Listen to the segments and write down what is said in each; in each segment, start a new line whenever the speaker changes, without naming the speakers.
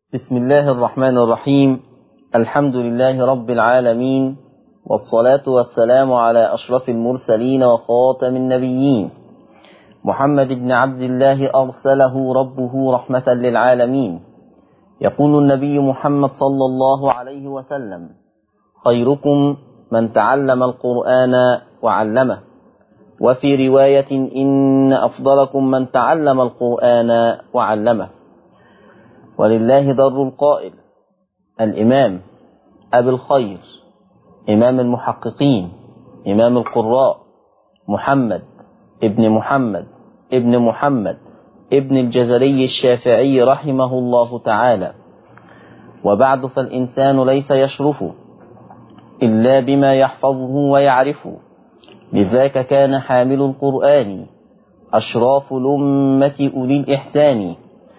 بسم الله الرحمن الرحيم الحمد لله رب العالمين والصلاة والسلام على أشرف المرسلين وخاتم النبيين محمد بن عبد الله أرسله ربه رحمة للعالمين يقول النبي محمد صلى الله عليه وسلم خيركم من تعلم القرآن وعلمه وفي رواية إن أفضلكم من تعلم القرآن وعلمه ولله در القائل الإمام أبي الخير إمام المحققين إمام القراء محمد ابن محمد ابن محمد ابن الجزري الشافعي رحمه الله تعالى وبعد فالإنسان ليس يشرف إلا بما يحفظه ويعرفه لذاك كان حامل القرآن أشراف الأمة أولي الإحسان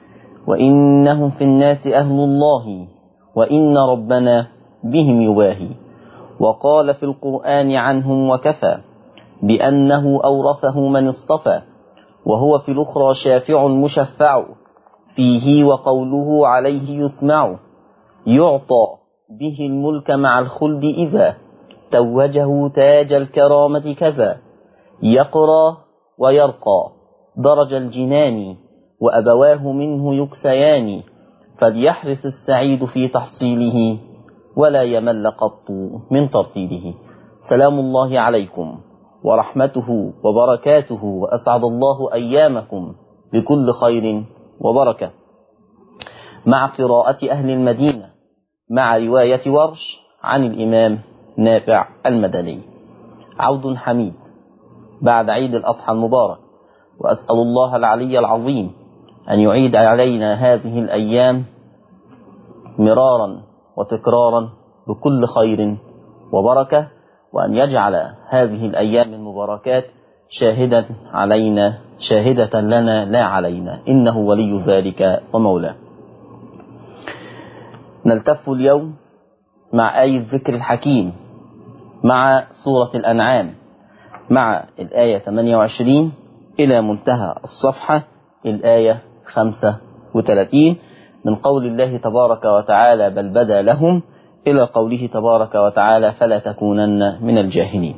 وإنهم في الناس أهل الله وإن ربنا بهم يباهي وقال في القرآن عنهم وكفى بأنه أورثه من اصطفى وهو في الأخرى شافع مشفع فيه وقوله عليه يسمع يعطى به الملك مع الخلد إذا توجه تاج الكرامة كذا يقرى ويرقى درج الجنان وأبواه منه يكسيان فليحرص السعيد في تحصيله ولا يمل قط من ترتيبه سلام الله عليكم ورحمته وبركاته وأسعد الله أيامكم بكل خير وبركة مع قراءة أهل المدينة مع رواية ورش عن الإمام نافع المدني عود حميد بعد عيد الأضحى المبارك وأسأل الله العلي العظيم أن يعيد علينا هذه الأيام مرارا وتكرارا بكل خير وبركة وأن يجعل هذه الأيام المباركات شاهدا علينا شاهدة لنا لا علينا إنه ولي ذلك ومولاه نلتف اليوم مع آية الذكر الحكيم مع سورة الأنعام مع الآية 28 إلى منتهى الصفحة الآية 35 من قول الله تبارك وتعالى بل بدا لهم إلى قوله تبارك وتعالى فلا تكونن من الجاهلين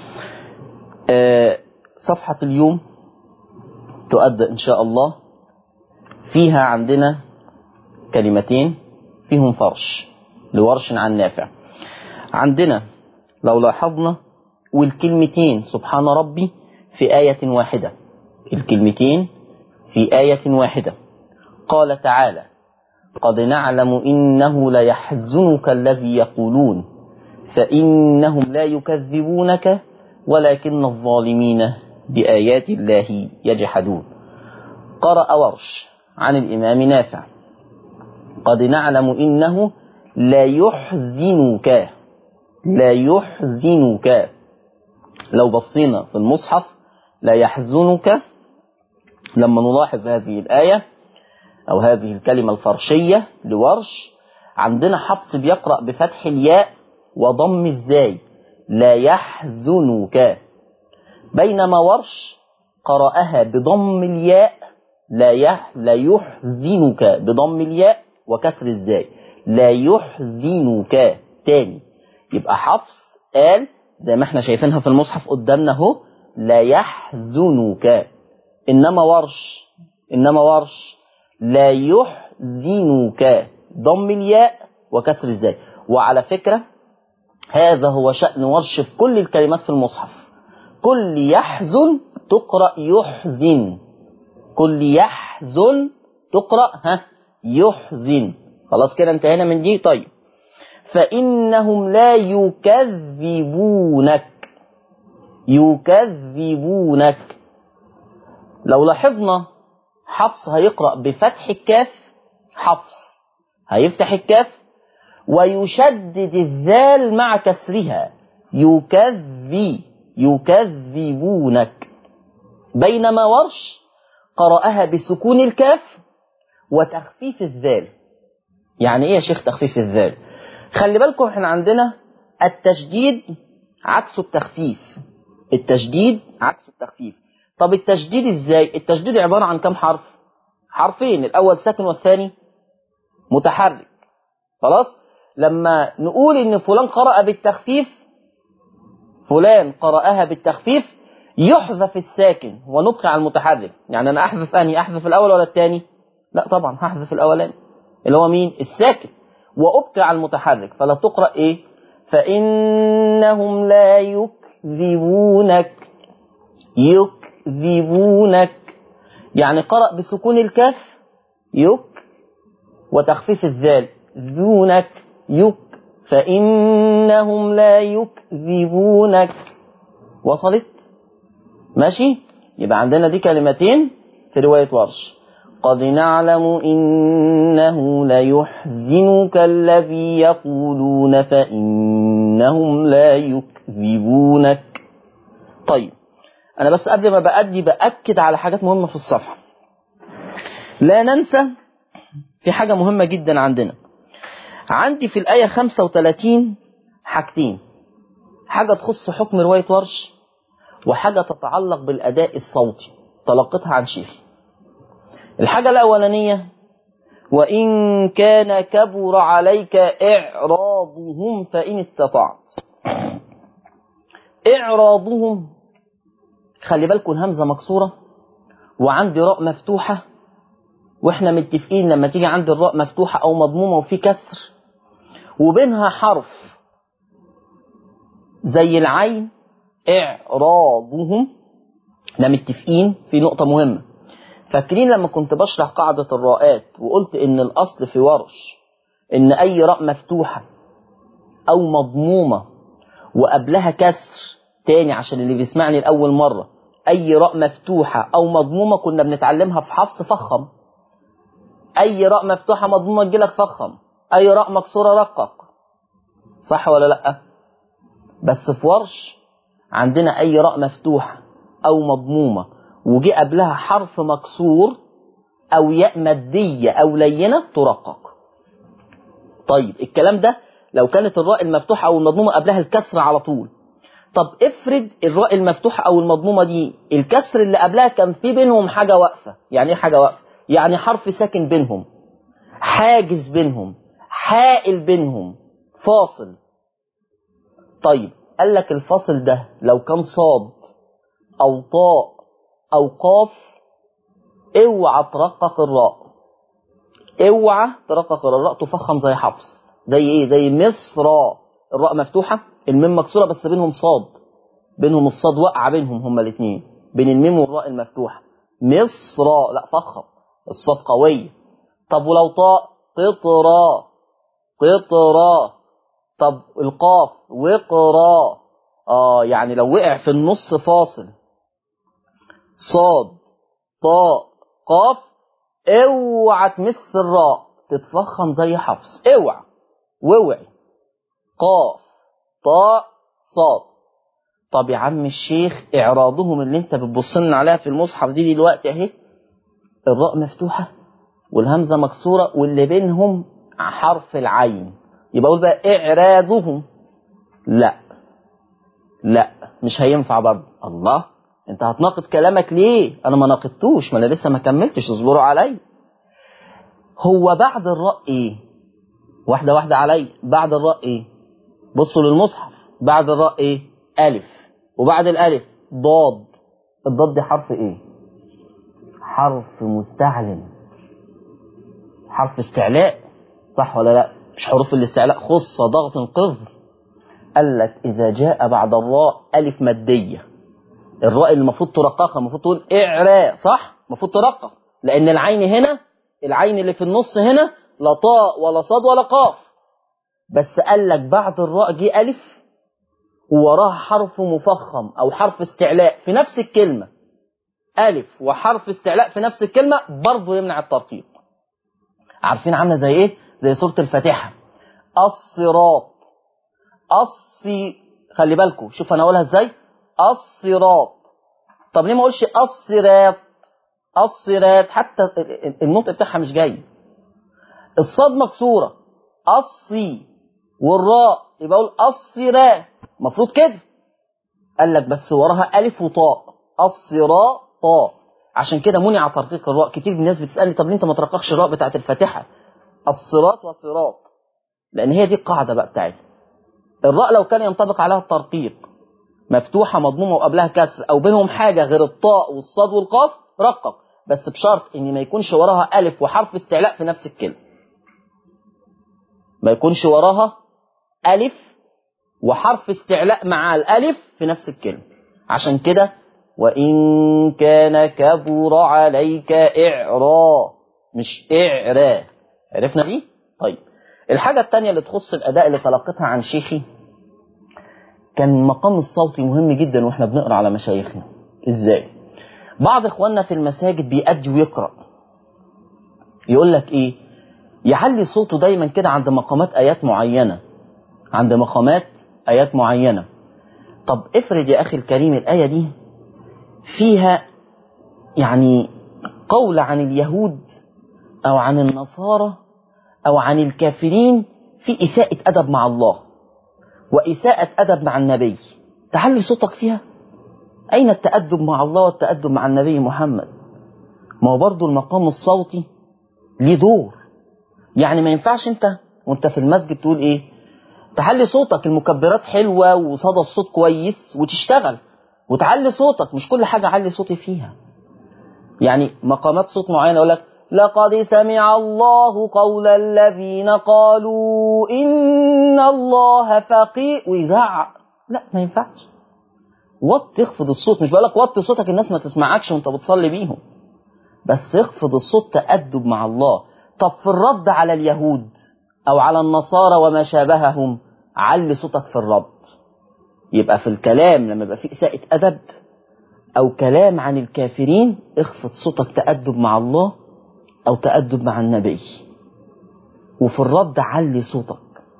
صفحة اليوم تؤدى إن شاء الله فيها عندنا كلمتين فيهم فرش لورش عن نافع عندنا لو لاحظنا والكلمتين سبحان ربي في آية واحدة الكلمتين في آية واحدة قال تعالى قد نعلم إنه ليحزنك الذي يقولون فإنهم لا يكذبونك ولكن الظالمين بآيات الله يجحدون قرأ ورش عن الإمام نافع قد نعلم إنه لا يحزنك لا يحزنك لو بصينا في المصحف لا يحزنك لما نلاحظ هذه الآية أو هذه الكلمة الفرشية لورش عندنا حفص بيقرأ بفتح الياء وضم الزاي لا يحزنك بينما ورش قرأها بضم الياء لا يح لا يحزنك بضم الياء وكسر الزاي لا يحزنك تاني يبقى حفص قال زي ما احنا شايفينها في المصحف قدامنا اهو لا يحزنك انما ورش انما ورش لا يحزنك ضم الياء وكسر الزاي وعلى فكرة هذا هو شأن ورش في كل الكلمات في المصحف كل يحزن تقرأ يحزن كل يحزن تقرأ ها يحزن خلاص كده انتهينا من دي طيب فإنهم لا يكذبونك يكذبونك لو لاحظنا حفص هيقرأ بفتح الكاف حفص هيفتح الكاف ويشدد الذال مع كسرها يكذي يكذبونك بينما ورش قرأها بسكون الكاف وتخفيف الذال يعني ايه يا شيخ تخفيف الذال خلي بالكم احنا عندنا التشديد عكس التخفيف التشديد عكس التخفيف طب التشديد ازاي التشديد عبارة عن كم حرف حرفين الاول ساكن والثاني متحرك خلاص لما نقول ان فلان قرأ بالتخفيف فلان قرأها بالتخفيف يحذف الساكن ونبقي على المتحرك يعني انا احذف اني احذف الاول ولا الثاني لا طبعا هحذف الاولاني اللي هو مين الساكن وابقي على المتحرك فلا تقرأ ايه فانهم لا يكذبونك يكذبونك يعني قرأ بسكون الكاف يك وتخفيف الذال ذونك يك فإنهم لا يكذبونك وصلت ماشي يبقى عندنا دي كلمتين في رواية ورش قد نعلم إنه ليحزنك الذي يقولون فإنهم لا يكذبونك طيب أنا بس قبل ما بأدي بأكد على حاجات مهمة في الصفحة لا ننسى في حاجة مهمة جدا عندنا عندي في الآية 35 حاجتين حاجة تخص حكم رواية ورش وحاجة تتعلق بالأداء الصوتي تلقيتها عن شيخي الحاجة الأولانية وإن كان كبر عليك إعراضهم فإن استطعت إعراضهم خلي بالكم الهمزة مكسورة وعندي راء مفتوحة واحنا متفقين لما تيجي عند الراء مفتوحة أو مضمومة وفي كسر وبينها حرف زي العين إعراضهم احنا متفقين في نقطة مهمة فاكرين لما كنت بشرح قاعدة الراءات وقلت إن الأصل في ورش إن أي راء مفتوحة أو مضمومة وقبلها كسر تاني عشان اللي بيسمعني لأول مرة أي راء مفتوحة أو مضمومة كنا بنتعلمها في حفص فخم أي راء مفتوحة مضمومة تجيلك فخم أي راء مكسورة رقق صح ولا لأ بس في ورش عندنا أي راء مفتوحة أو مضمومة وجي قبلها حرف مكسور أو ياء مادية أو لينة ترقق طيب الكلام ده لو كانت الراء المفتوحة أو المضمومة قبلها الكسر على طول طب افرض الراء المفتوحة أو المضمومة دي الكسر اللي قبلها كان في بينهم حاجة واقفة يعني ايه حاجة واقفة يعني حرف ساكن بينهم حاجز بينهم حائل بينهم فاصل طيب قال لك الفاصل ده لو كان صاد أو طاء أو قاف اوعى ترقق الراء اوعى ترقق الراء تفخم زي حفص زي ايه زي مصر الراء مفتوحة الميم مكسورة بس بينهم صاد بينهم الصاد واقعة بينهم هما الاثنين بين الميم والراء المفتوحة مصر لا فخم الصاد قوية طب ولو طاء قطرا قطرا طب القاف وقرا اه يعني لو وقع في النص فاصل صاد طاء قاف اوعى تمس الراء تتفخم زي حفص اوعى واوعي قاف طاء صاد طب يا عم الشيخ اعراضهم اللي انت بتبص لنا عليها في المصحف دي دلوقتي اهي الراء مفتوحه والهمزه مكسوره واللي بينهم حرف العين يبقى اقول بقى اعراضهم لا لا مش هينفع برضه الله انت هتناقض كلامك ليه انا ما ناقضتوش ما انا لسه ما كملتش اصبروا علي هو بعد الراء ايه واحده واحده علي بعد الراء ايه بصوا للمصحف بعد الراء ايه الف وبعد الالف ضاد الضاد دي حرف ايه حرف مستعلم حرف استعلاء صح ولا لا مش حروف الاستعلاء خص ضغط قذر قال لك اذا جاء بعد الراء الف ماديه الراء اللي المفروض ترققها المفروض تقول اعراء صح المفروض ترقق لان العين هنا العين اللي في النص هنا لا طاء ولا صاد ولا قاف بس قال لك بعد الراء جه الف ووراها حرف مفخم او حرف استعلاء في نفس الكلمه الف وحرف استعلاء في نفس الكلمه برضه يمنع الترقيق عارفين عامله زي ايه زي سوره الفاتحه الصراط الصي خلي بالكم شوف انا اقولها ازاي الصراط طب ليه ما اقولش الصراط الصراط حتى النطق بتاعها مش جاي الصاد مكسوره الصي والراء يبقى اقول الصراط المفروض كده قال لك بس وراها الف وطاء الصراط طاء عشان كده منع ترقيق الراء كتير من الناس بتسالني طب ليه انت ما ترققش الراء بتاعت الفاتحه الصراط وصراط لان هي دي القاعده بقى بتاعتها الراء لو كان ينطبق عليها الترقيق مفتوحه مضمومه وقبلها كسر او بينهم حاجه غير الطاء والصاد والقاف رقق بس بشرط ان ما يكونش وراها الف وحرف استعلاء في نفس الكلمه ما يكونش وراها الف وحرف استعلاء مع الالف في نفس الكلمه عشان كده وان كان كبر عليك اعرا مش اعرا عرفنا دي طيب الحاجه الثانيه اللي تخص الاداء اللي تلقيتها عن شيخي كان المقام الصوتي مهم جدا واحنا بنقرا على مشايخنا ازاي بعض اخواننا في المساجد بيأدي ويقرا يقول لك ايه يعلي صوته دايما كده عند مقامات ايات معينه عند مقامات ايات معينه طب افرض يا اخي الكريم الايه دي فيها يعني قول عن اليهود او عن النصارى او عن الكافرين في اساءه ادب مع الله واساءه ادب مع النبي تعلي صوتك فيها أين التأدب مع الله والتأدب مع النبي محمد ما هو برضه المقام الصوتي ليه دور يعني ما ينفعش انت وانت في المسجد تقول ايه تعلي صوتك المكبرات حلوة وصدى الصوت كويس وتشتغل وتعلي صوتك مش كل حاجة علي صوتي فيها يعني مقامات صوت معينة يقول لك لقد سمع الله قول الذين قالوا إن الله فقير ويزعق لا ما ينفعش وط اخفض الصوت مش بقولك وطي صوتك الناس ما تسمعكش وانت بتصلي بيهم بس اخفض الصوت تأدب مع الله طب في الرد على اليهود او على النصارى وما شابههم علي صوتك في الرد يبقى في الكلام لما يبقى في إساءة أدب أو كلام عن الكافرين اخفض صوتك تأدب مع الله أو تأدب مع النبي وفي الرد علي صوتك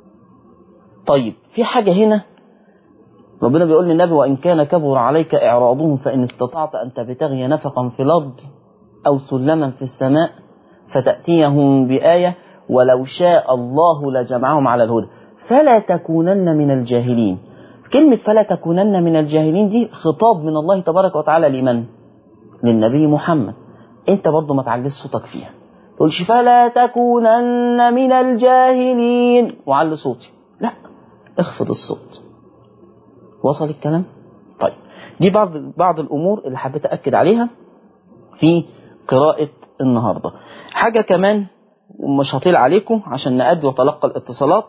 طيب في حاجة هنا ربنا بيقول للنبي وإن كان كبر عليك إعراضهم فإن استطعت أن تبتغي نفقا في الأرض أو سلما في السماء فتأتيهم بآية ولو شاء الله لجمعهم على الهدى فلا تكونن من الجاهلين كلمة فلا تكونن من الجاهلين دي خطاب من الله تبارك وتعالى لمن؟ للنبي محمد انت برضه ما تعليش صوتك فيها تقولش فلا تكونن من الجاهلين وعلي صوتي لا اخفض الصوت وصل الكلام طيب دي بعض بعض الامور اللي حبيت اكد عليها في قراءة النهارده حاجة كمان ومش هطيل عليكم عشان نأدي وتلقى الاتصالات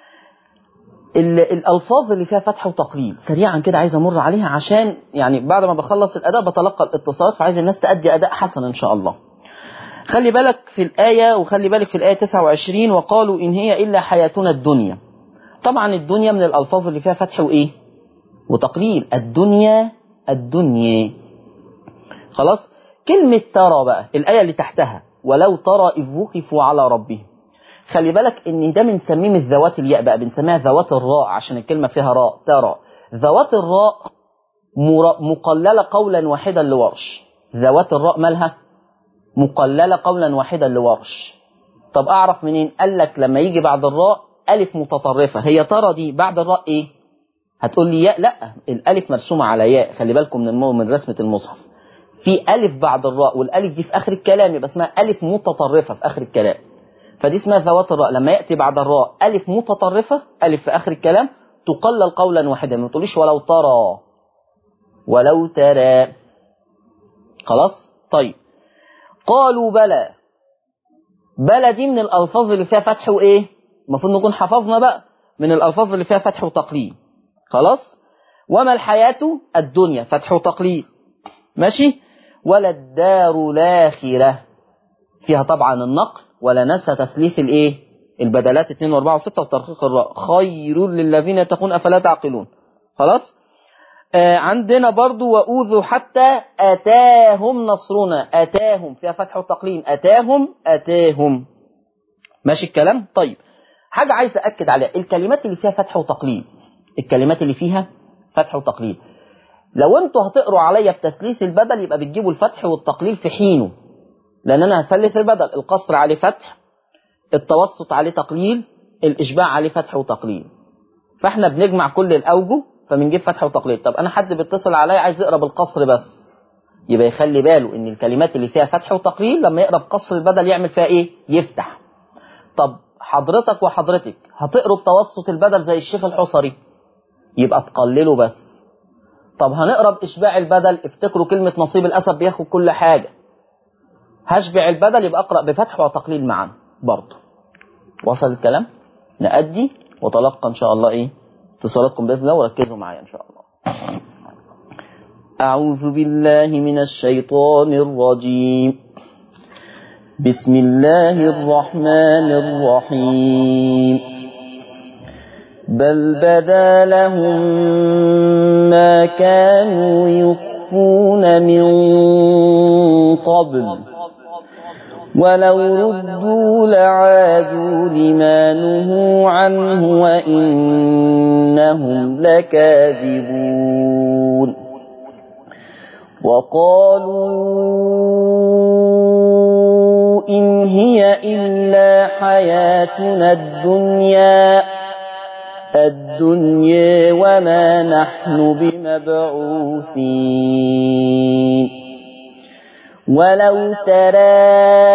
الالفاظ اللي فيها فتح وتقليل سريعا كده عايز امر عليها عشان يعني بعد ما بخلص الاداء بتلقى الاتصالات فعايز الناس تأدي اداء حسن ان شاء الله خلي بالك في الآية وخلي بالك في الآية 29 وقالوا إن هي إلا حياتنا الدنيا طبعا الدنيا من الألفاظ اللي فيها فتح وإيه وتقليل الدنيا الدنيا خلاص كلمة ترى بقى الآية اللي تحتها ولو ترى إذ وقفوا على ربهم خلي بالك ان ده بنسميه من ذوات الياء بقى بنسميها ذوات الراء عشان الكلمة فيها راء ترى ذوات الراء مقللة قولا واحدا لورش ذوات الراء مالها مقللة قولا واحدا لورش طب اعرف منين قال لك لما يجي بعد الراء الف متطرفة هي ترى دي بعد الراء ايه هتقول لي ياء لا الالف مرسومة على ياء خلي بالكم من المو من رسمة المصحف في الف بعد الراء والالف دي في اخر الكلام يبقى اسمها الف متطرفة في اخر الكلام فدي اسمها ذوات الراء لما يأتي بعد الراء ألف متطرفة ألف في آخر الكلام تقلل قولا واحدا ما تقوليش ولو ترى ولو ترى خلاص طيب قالوا بلى بلى دي من الألفاظ اللي فيها فتح وإيه المفروض نكون حفظنا بقى من الألفاظ اللي فيها فتح وتقليل خلاص وما الحياة الدنيا فتح وتقليل ماشي ولا الدار الآخرة فيها طبعا النقل ولا ننسى تثليث الايه البدلات 2 و4 و6 وترقيق الراء خير للذين يتقون افلا تعقلون خلاص آه عندنا برضو واوذوا حتى اتاهم نصرنا اتاهم فيها فتح وتقليل اتاهم اتاهم ماشي الكلام طيب حاجة عايز أكد عليها الكلمات اللي فيها فتح وتقليل الكلمات اللي فيها فتح وتقليل لو انتوا هتقروا عليا بتثليث البدل يبقى بتجيبوا الفتح والتقليل في حينه لأن أنا هثلث البدل القصر عليه فتح التوسط عليه تقليل الإشباع عليه فتح وتقليل فإحنا بنجمع كل الأوجه فبنجيب فتح وتقليل طب أنا حد بيتصل عليا عايز يقرا بالقصر بس يبقى يخلي باله إن الكلمات اللي فيها فتح وتقليل لما يقرا بقصر البدل يعمل فيها إيه؟ يفتح طب حضرتك وحضرتك هتقروا بتوسط البدل زي الشيخ الحصري يبقى تقللوا بس طب هنقرا باشباع البدل افتكروا كلمه نصيب الاسد بياخد كل حاجه هشبع البدل يبقى اقرا بفتح وتقليل معا برضه وصل الكلام نأدي وتلقى ان شاء الله ايه اتصالاتكم باذن الله وركزوا معايا ان شاء الله اعوذ بالله من الشيطان الرجيم بسم الله الرحمن الرحيم بل بدا لهم ما كانوا يخفون من قبل ولو ردوا لعادوا لما نهوا عنه وإنهم لكاذبون وقالوا إن هي إلا حياتنا الدنيا الدنيا وما نحن بمبعوثين ولو ترى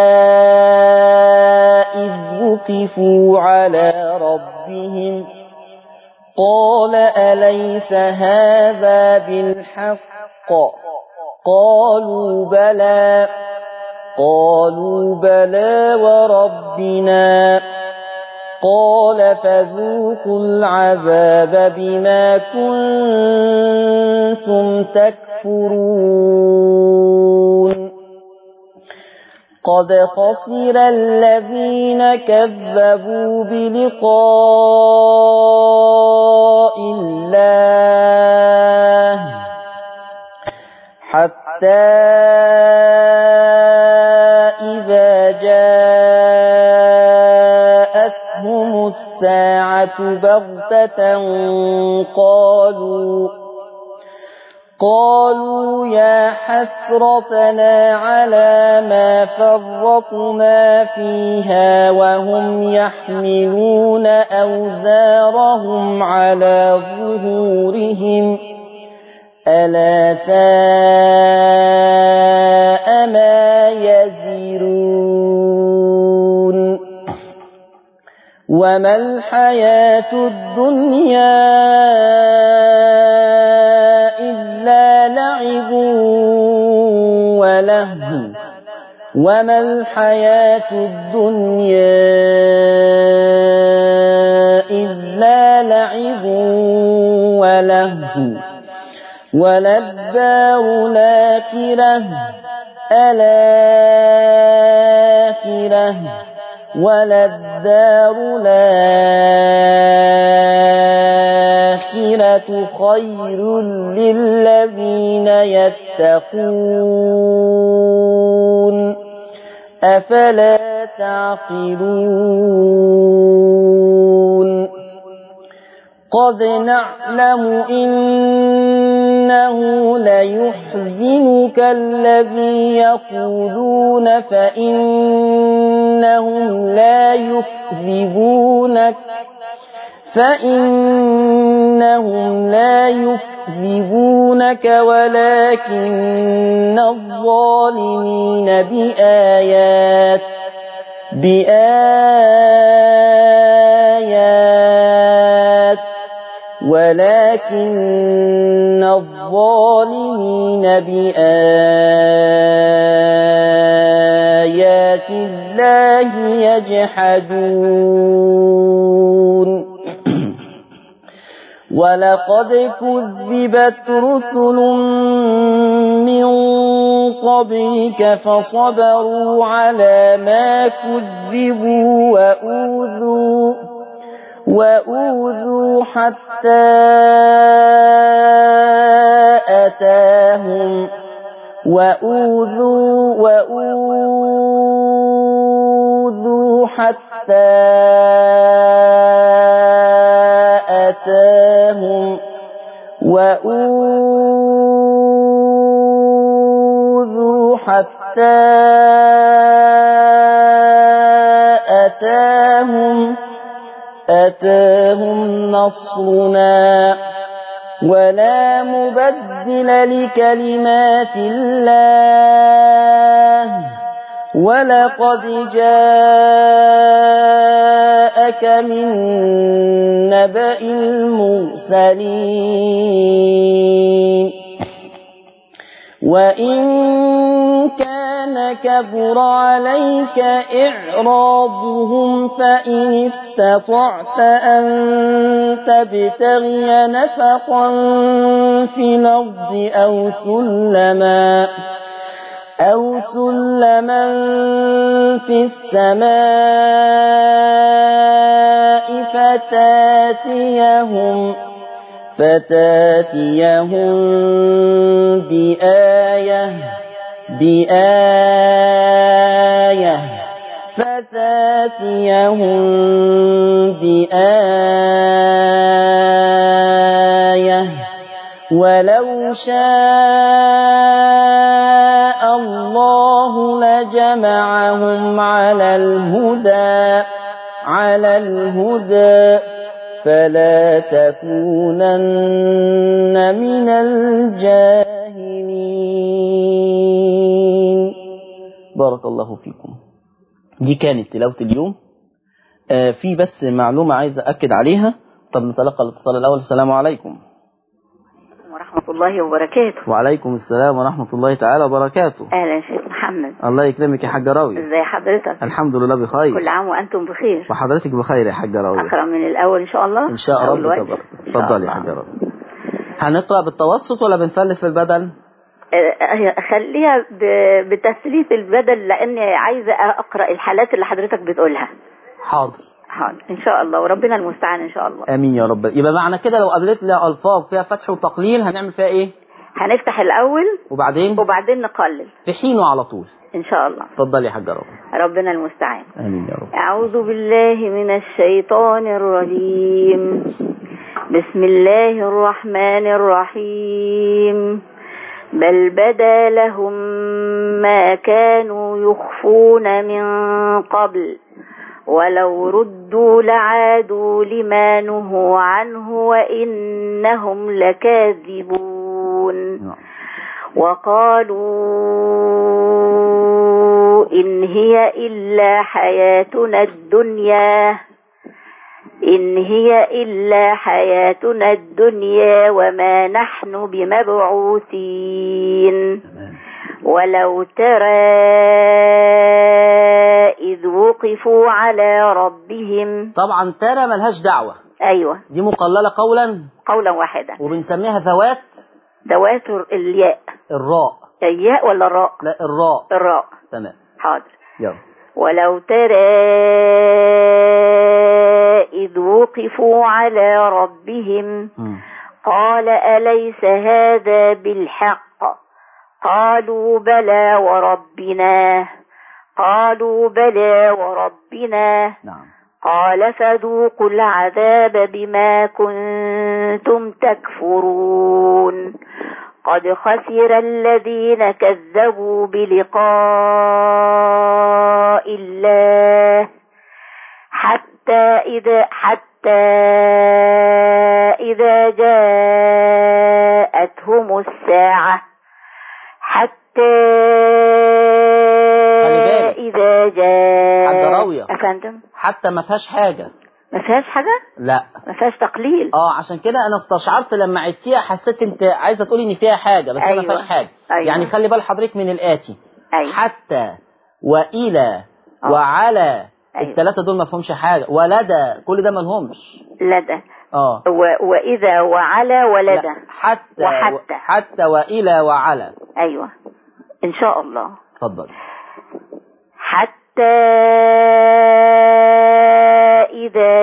إذ وقفوا على ربهم قال أليس هذا بالحق قالوا بلى قالوا بلى وربنا قال فذوقوا العذاب بما كنتم تكفرون قد خسر الذين كذبوا بلقاء الله حتى إذا جاءتهم الساعة بغتة قالوا قالوا يا حسرتنا على ما فرطنا فيها وهم يحملون أوزارهم على ظهورهم ألا ساء ما يزرون وما الحياة الدنيا إلا لعب ولهو وما الحياة الدنيا إلا لعب ولهو وللدار الآخرة الآخرة وللدار الآخرة خير للذين يتقون أفلا تعقلون قد نعلم إنه ليحزنك الذي يقولون فإنهم لا يكذبونك فإنهم لا يكذبونك ولكن الظالمين بآيات بآيات ولكن الظالمين بآيات الله يجحدون ولقد كذبت رسل من قبلك فصبروا على ما كذبوا وأوذوا وأوذوا حتى أتاهم وأوذوا وأوذوا حتى أتاهم وأوذوا حتى أتاهم أتاهم نصرنا ولا مبدل لكلمات الله ولقد جاءك من نبأ المرسلين وإن كان كبر عليك إعراضهم فإن استطعت أن تبتغي نفقا في الأرض أو سلما أو سلما في السماء فتاتيهم فتاتيهم بآية بآية فتاتيهم بآية ولو شاء الله لجمعهم على الهدى على الهدى فلا تكونن من الجاهلين بارك الله فيكم دي كانت تلاوة اليوم آه في بس معلومة عايز أكد عليها طب نتلقى الاتصال الأول السلام عليكم
ورحمة الله وبركاته
وعليكم السلام ورحمة الله تعالى وبركاته
أهلا شيخ محمد
الله يكرمك يا حاجة راوية
ازي حضرتك
الحمد لله بخير
كل عام وأنتم بخير
وحضرتك بخير يا حاجة راوية
أقرأ من الأول إن شاء الله
إن شاء
أول
رب
وجه.
تبارك
إن شاء
اتفضلي يا
الله.
حاجة راوية هنقرأ بالتوسط ولا بنفلف في البدل؟
آه، خليها ب- بتسليف البدل لأني عايزة أقرأ الحالات اللي حضرتك بتقولها
حاضر
حاضر إن شاء الله وربنا المستعان إن شاء الله
امين يا رب يبقى معنى كده لو قابلت لي الفاظ فيها فتح وتقليل هنعمل فيها ايه
هنفتح الأول
وبعدين
وبعدين نقلل
في حينه على طول
إن شاء الله
اتفضلي يا حاجه رب
ربنا المستعان
امين يا رب
أعوذ بالله من الشيطان الرجيم بسم الله الرحمن الرحيم بل بدا لهم ما كانوا يخفون من قبل ولو ردوا لعادوا لما نهوا عنه وإنهم لكاذبون
نعم.
وقالوا إن هي إلا حياتنا الدنيا إن هي إلا حياتنا الدنيا وما نحن بمبعوثين
تمام
ولو ترى إذ وقفوا على ربهم
طبعا ترى ملهاش دعوه
أيوة
دي مقلله قولا
قولا واحدا
وبنسميها ذوات
ذوات الياء
الراء
الياء ولا الراء
لا الراء
الراء
تمام
حاضر
يلا
ولو ترى إذ وقفوا على ربهم
مم.
قال أليس هذا بالحق قالوا بلى وربنا قالوا بلى وربنا
نعم
قال فذوقوا العذاب بما كنتم تكفرون قد خسر الذين كذبوا بلقاء الله حتى إذا حتى إذا جاءتهم الساعة حتى
خلي بالك.
إذا جاء
حاجة راوية.
أفندم
حتى ما فيهاش حاجه
ما فيهاش حاجة
لا
ما فيهاش تقليل
اه عشان كده انا استشعرت لما عدتيها حسيت انت عايزه تقولي ان فيها حاجه بس هي ما
أيوة.
فيهاش حاجه
أيوة.
يعني خلي بال حضرتك من الاتي
أيوة.
حتى والى
آه.
وعلى
أيوة.
الثلاثه دول ما فيهمش حاجه ولدى كل ده ما لهمش
لدى
اه
و... وإذا وعلى ولدى
لا، حتى
وحتى.
حتى والى وعلى
أيوة إن شاء الله
اتفضل
حتى إذا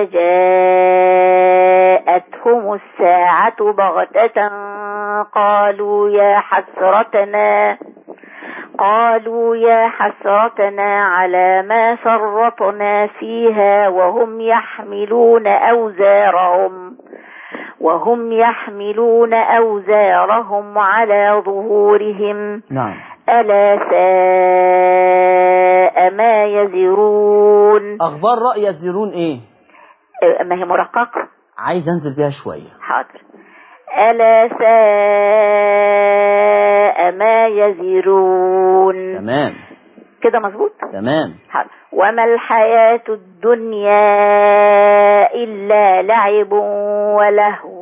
جاءتهم الساعة بغتة قالوا يا حسرتنا قالوا يا حسرتنا على ما فرطنا فيها وهم يحملون أوزارهم وهم يحملون أوزارهم على ظهورهم
نعم
ألا ساء ما يزرون
اخبار راي الزيرون ايه
أه، ما هي مرققة
عايز انزل بيها شويه
حاضر ألا ساء ما يزرون
تمام
كده مظبوط
تمام
حاضر. وما الحياة الدنيا إلا لعب ولهو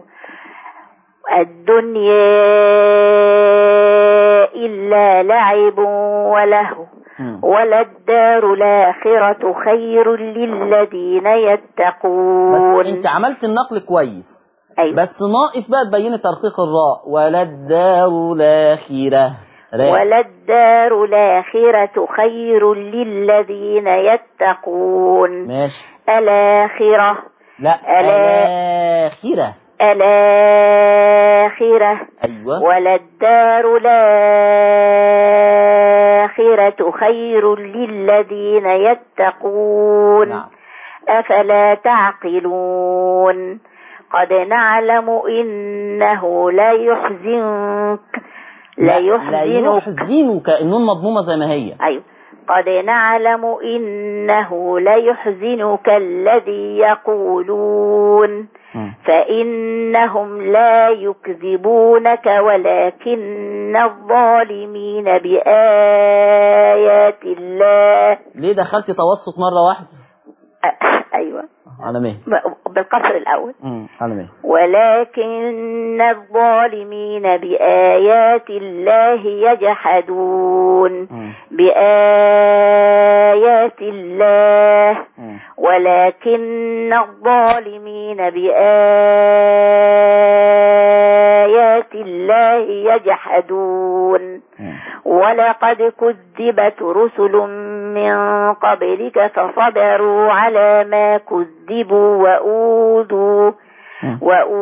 الدنيا إلا لعب ولهو
مم.
وللدار الآخرة خير للذين يتقون
بس انت عملت النقل كويس
أيوة.
بس ناقص بقى تبين ترقيق الراء ولا الدار الآخرة راء.
وللدار الآخرة خير للذين يتقون
ماشي
الآخرة
لا
ألا-
الآخرة
الآخرة
أيوة
وللدار الآخرة خير للذين يتقون
نعم
أفلا تعقلون قد نعلم إنه لا يحزنك لا
لا
يحزنك
يحزنك النون مضمومة زي ما هي
أيوة قد نعلم إنه لا يحزنك الذي يقولون
مم.
فإنهم لا يكذبونك ولكن الظالمين بآيات الله
ليه دخلت توسط مرة واحدة
أ- أيوة
على مين
بالقصر الأول
مم. على مين
ولكن الظالمين بآيات الله يجحدون
مم.
بآيات الله
مم.
ولكن الظالمين بآيات الله يجحدون
مم.
ولقد كذبت رسل من قبلك فصبروا على ما كذبوا وأوذوا
مم.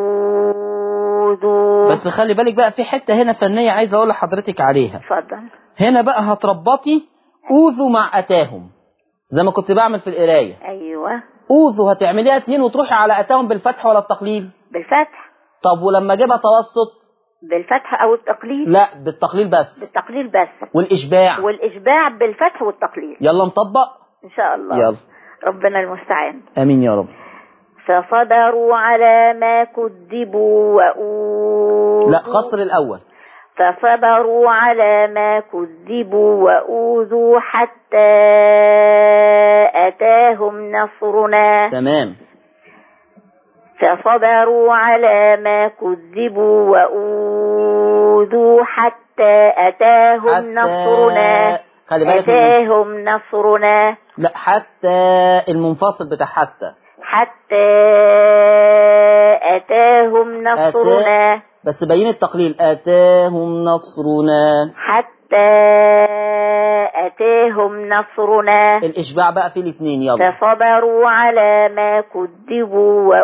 وأوذوا
بس خلي بالك بقى في حتة هنا فنية عايز أقول لحضرتك عليها
اتفضل
هنا بقى هتربطي أوذوا مع أتاهم زي ما كنت بعمل في القراية
أيوة
أوذوا هتعمليها اتنين وتروحي على أتاهم بالفتح ولا التقليل
بالفتح
طب ولما أجيبها توسط
بالفتح أو التقليل
لا بالتقليل بس
بالتقليل بس
والإشباع
والإشباع بالفتح والتقليل
يلا نطبق
إن شاء الله
يلا
ربنا المستعان
آمين يا رب
فصبروا على ما كذبوا وأوذوا
لا قصر الأول
فصبروا على ما كذبوا وأوذوا حتى أتاهم نصرنا
تمام
فصبروا على ما كذبوا وأوذوا حتى أتاهم
حتى
نصرنا
خلي بالك من-
أتاهم نصرنا
لا حتى المنفصل بتاع حتى
حتى أتاهم نصرنا
بس بين التقليل أتاهم نصرنا
حتى أتاهم نصرنا
الإشباع بقى في الاثنين يلا
فصبروا على ما كذبوا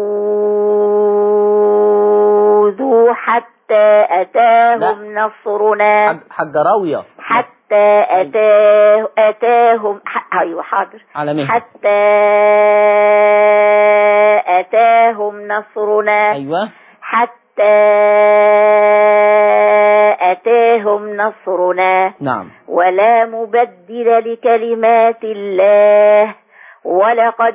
وأوذوا حتى أتاهم نصرنا
حج حجراوية
حتى أتاه أتاهم ح- أيوة حاضر
على مهل
حتى أتاهم نصرنا
أيوة
حتى أتاهم نصرنا
نعم
ولا مبدل لكلمات الله ولقد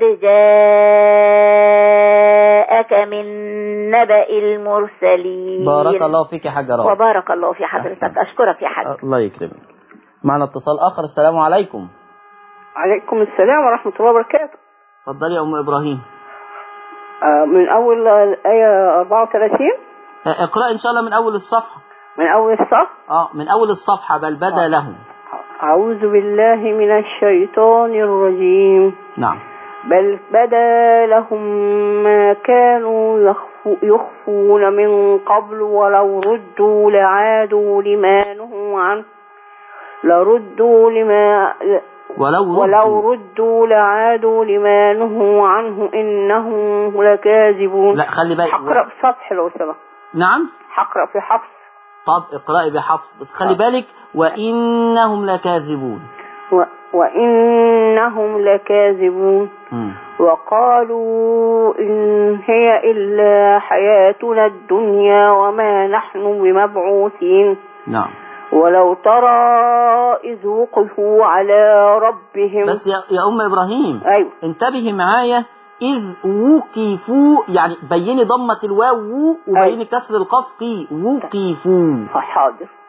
جاءك من نبأ المرسلين
بارك الله فيك يا حجراوية
وبارك الله في حضرتك
أحسنت.
أشكرك يا حاج
الله يكرمك معنا اتصال آخر السلام عليكم
عليكم السلام ورحمة الله وبركاته
اتفضلي يا أم إبراهيم
آه، من أول الآية 34
آه، اقرأ إن شاء الله من أول الصفحة
من أول الصف
اه من أول الصفحة بل بدا لهم
أعوذ بالله من الشيطان الرجيم
نعم
بل بدا لهم ما كانوا يخفو يخفون من قبل ولو ردوا لعادوا لما نهوا عنه لردوا لما
ولو
ولو
ردوا
ردوا لعادوا لما نهوا عنه إنهم لكاذبون
لا خلي بالك
هقرأ بسطح لو سمحت
نعم
هقرأ في حفص
طب اقرأي بحفص بس خلي بالك وإنهم لكاذبون
و... وإنهم لكاذبون
مم.
وقالوا إن هي إلا حياتنا الدنيا وما نحن بمبعوثين
نعم
ولو ترى إذ وقفوا على ربهم
بس يا, يا أم إبراهيم
أيوة
انتبهي معايا إذ وقفوا يعني بيني ضمة الواو وو وبيني كسر القاف قي وقفوا
حاضر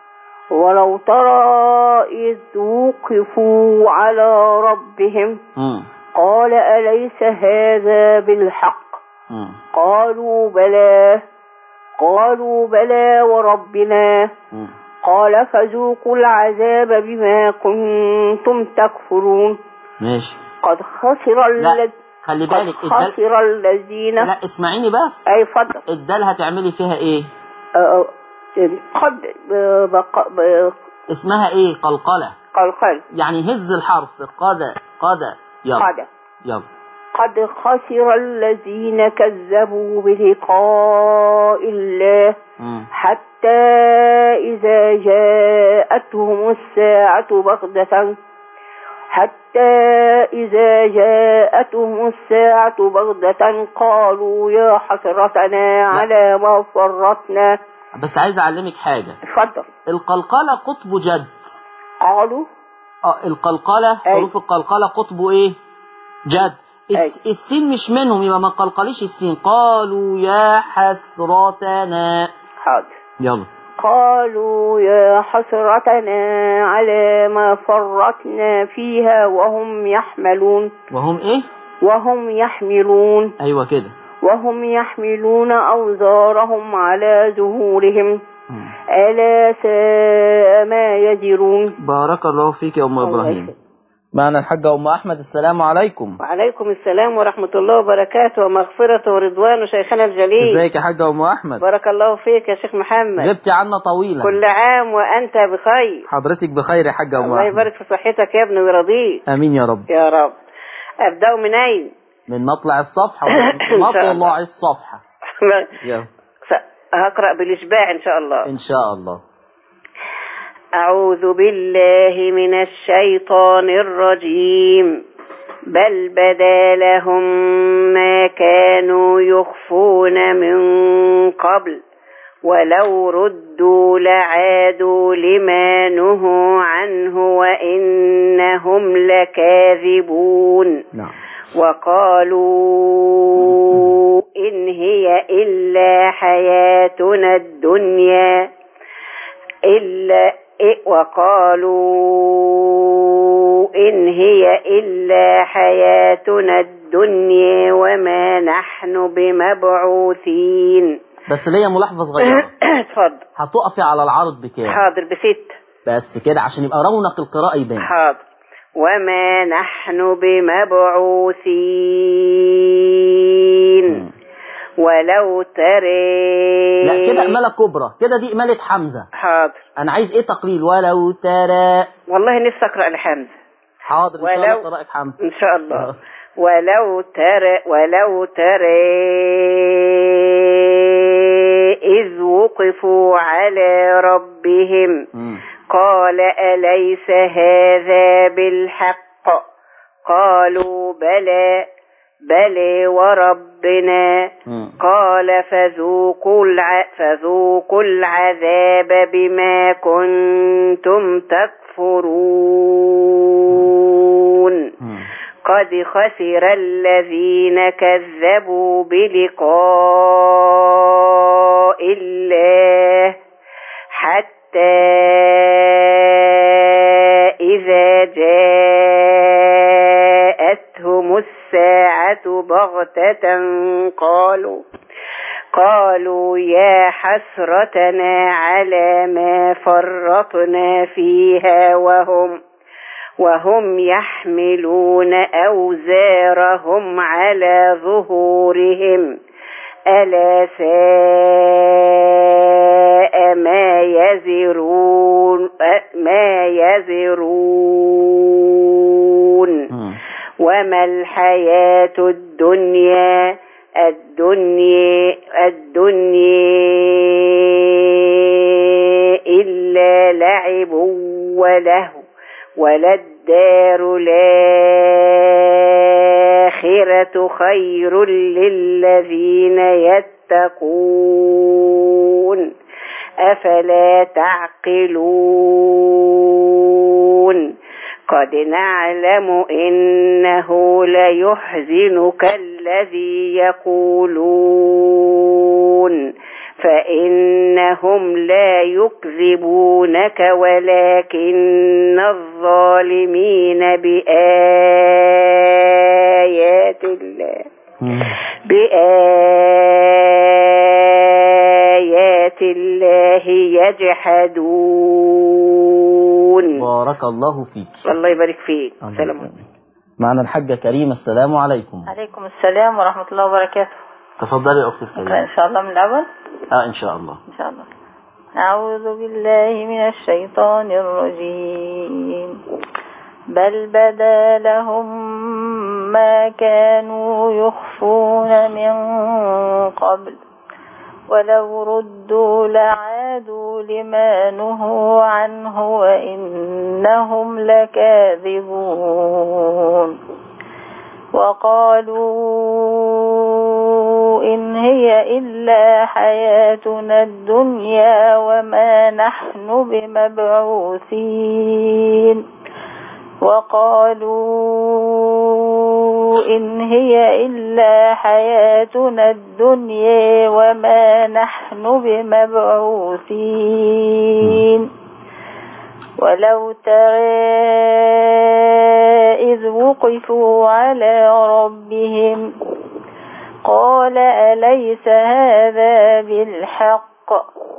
ولو ترى إذ وقفوا على ربهم
مم.
قال أليس هذا بالحق
مم.
قالوا بلى قالوا بلى وربنا
مم.
قال فذوقوا العذاب بما كنتم تكفرون
ماشي
قد خسر
لا
الذ-
خلي
قد
بالك الدال
خسر الذين
لا اسمعيني بس
أي فضل
الدال هتعملي فيها ايه
آه، قد بق- ب-
اسمها ايه قلقلة
قلقل
يعني هز الحرف قد قد يلا
قد
يلا
قد خسر الذين كذبوا بلقاء الله
مم.
حتى إذا جاءتهم الساعة بغتة حتى إذا جاءتهم الساعة بغتة قالوا يا حسرتنا على ما فرطنا
بس عايز اعلمك حاجة
اتفضل
القلقلة قطب جد
قالوا
اه القلقلة
أي.
حروف القلقلة قطبه ايه جد الس- السين مش منهم يبقى ما نقلقليش السين قالوا يا حسرتنا
حاضر
يلا
قالوا يا حسرتنا على ما فرطنا فيها وهم يحملون
وهم ايه
وهم يحملون
ايوه كده
وهم يحملون أوزارهم على ظهورهم
مم.
ألا ساء ما يجرون
بارك الله فيك يا ام
الله
ابراهيم
يخليك.
معنا الحاجة ام احمد السلام عليكم
وعليكم السلام ورحمة الله وبركاته ومغفرة ورضوان شيخنا الجليل
ازيك يا حاجة ام احمد
بارك الله فيك يا شيخ محمد
غبتي عنا طويلا
كل عام وأنت بخير
حضرتك بخير يا حاجة ام
الله
احمد
يبارك في صحتك يا ابني ويرضيك
امين يا رب
يا رب أبدأ منين
من مطلع الصفحة
إن شاء الله.
مطلع الصفحة يلا
هقرأ بالإشباع إن شاء الله
ان شاء الله
أعوذ بالله من الشيطان الرجيم بل بدا لهم ما كانوا يخفون من قبل ولو ردوا لعادوا لما نهوا عنه وإنهم لكاذبون
نعم
وقالوا إن هي إلا حياتنا الدنيا إلا إ- وقالوا إن هي إلا حياتنا الدنيا وما نحن بمبعوثين
بس ليا ملاحظة صغيرة
اتفضل
هتقفي على العرض بكام
حاضر بست
بس كده عشان يبقى رونق القراءة يبان
حاضر وما نحن بمبعوثين ولو ترى
لا كده إمالة كبرى كده دي إمالة حمزة
حاضر
أنا عايز إيه تقليل ولو ترى
والله نفسي اقرا لحمزه
حاضر إن شاء
ولو-
الله قراءة حمزة
ان شاء الله
آه.
ولو ترى ولو ترى إذ وقفوا على ربهم
مم.
قال أليس هذا بالحق قالوا بلى بلى وربنا
مم.
قال فذوقوا الع... فذوقوا العذاب بما كنتم تكفرون
مم.
قد خسر الذين كذبوا بلقاء الله حتى إذا جاءتهم الساعة بغتة قالوا قالوا يا حسرتنا على ما فرطنا فيها وهم وهم يحملون أوزارهم على ظهورهم ألا ساء ما يزرون ما يزرون
مم.
وما الحياة الدنيا الدنيا الدنيا إلا لعب وله وللدار الآخرة خير للذين يتقون أفلا تعقلون قد نعلم إنه ليحزنك الذي يقولون فإنهم لا يكذبونك ولكن الظالمين بآيات الله بآيات الله يجحدون
بارك الله فيك
الله يبارك فيك
الله
سلام
يسلمك. معنا الحاجة كريمة السلام عليكم
عليكم السلام ورحمة الله وبركاته
تفضلي يا أختي
نقرأ
الكريمة
إن شاء الله من الأول
آه إن شاء الله
إن شاء الله أعوذ بالله من الشيطان الرجيم بل بدا لهم ما كانوا يخفون من قبل ولو ردوا لعادوا لما نهوا عنه وإنهم لكاذبون وقالوا إن هي إلا حياتنا الدنيا وما نحن بمبعوثين وقالوا إن هي إلا حياتنا الدنيا وما نحن بمبعوثين ولو ترى إذ وقفوا على ربهم قال أليس هذا بالحق